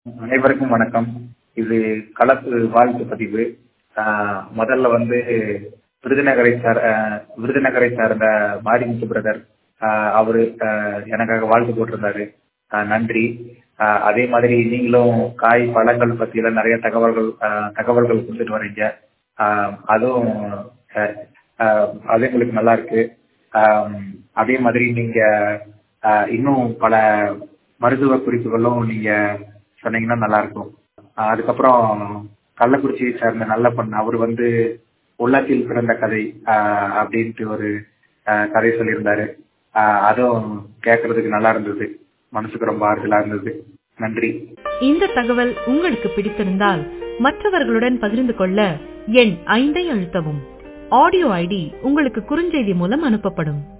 அனைவருக்கும் வணக்கம் இது கலப்பு வாழ்த்து பதிவு ஆஹ் முதல்ல வந்து விருதுநகரை சார் ஆஹ் விருதுநகரை சார்ந்த மாரிமுத்து பிரதர் ஆஹ் அவரு ஆஹ் எனக்காக வாழ்த்து போட்டிருந்தாரு ஆஹ் நன்றி ஆஹ் அதே மாதிரி நீங்களும் காய் பழங்கள் பத்தியெல்லாம் நிறைய தகவல்கள் ஆஹ் தகவல்கள் கொடுத்துட்டு வர்றீங்க ஆஹ் அதுவும் ஆஹ் ஆஹ் அது எங்களுக்கு நல்லா இருக்கு ஆஹ் அதே மாதிரி நீங்க ஆஹ் இன்னும் பல மருத்துவ குறிப்புகளும் நீங்க சொன்னீங்கன்னா நல்லா இருக்கும் ஆஹ் அதுக்கப்புறம் கள்ளக்குறிச்சியை சேர்ந்த நல்ல பொண்ணு அவர் வந்து உள்ளத்தில் பிறந்த கதை ஆஹ் அப்படின்ட்டு ஒரு ஆஹ் கதை சொல்லியிருந்தாரு ஆஹ் அதுவும் கேட்கறதுக்கு நல்லா இருந்தது மனசுக்கு ரொம்ப ஆறுதலா இருந்தது நன்றி இந்த தகவல் உங்களுக்கு பிடித்திருந்தால் மற்றவர்களுடன் பகிர்ந்து கொள்ள எண் ஐந்தை அழுத்தவும் ஆடியோ ஐடி உங்களுக்கு குறுஞ்செய்தி மூலம் அனுப்பப்படும்